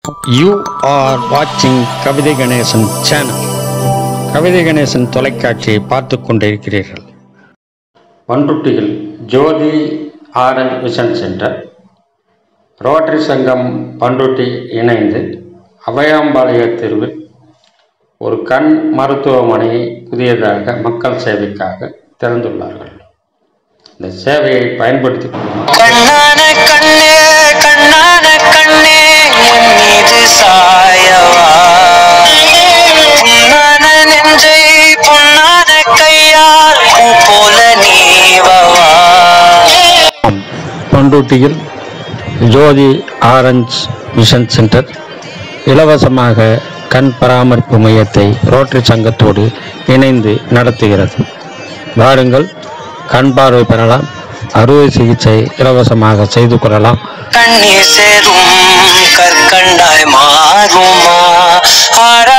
you are வாட்சிங் கவிதை Ganesan channel கவிதை கணேசன் தொலைக்காட்சியை பார்த்து கொண்டிருக்கிறீர்கள் பண்ருட்டியில் Jothi orange mission centre rotary சங்கம் பண்ருட்டி இணைந்து அபயாம்பாளைய தெருவில் ஒரு கண் மருத்துவமனையை புதியதாக மக்கள் சேவைக்காக திறந்துள்ளார்கள் இந்த சேவையை பயன்படுத்தி கண்ணான கண்ணே கண்ணான கண்ணே என் மீது சாயவா புண்ணான நெஞ்சை பொன்னான கையால் பூ போல நீவவா பண்ருட்டியில் ஜோதி ஆரஞ்ச் மிஷன் சென்டர் இலவசமாக கண் பராமரிப்பு மையத்தை ரோட்டரி சங்கத்தோடு இணைந்து நடத்துகிறது வாருங்கள் கண் பார்வை பெறலாம் அறுவை சிகிச்சை இலவசமாக செய்து கொள்ளலாம் கண்ணீர் சேரும் கற்கண்டாய் மாறுமா ஆர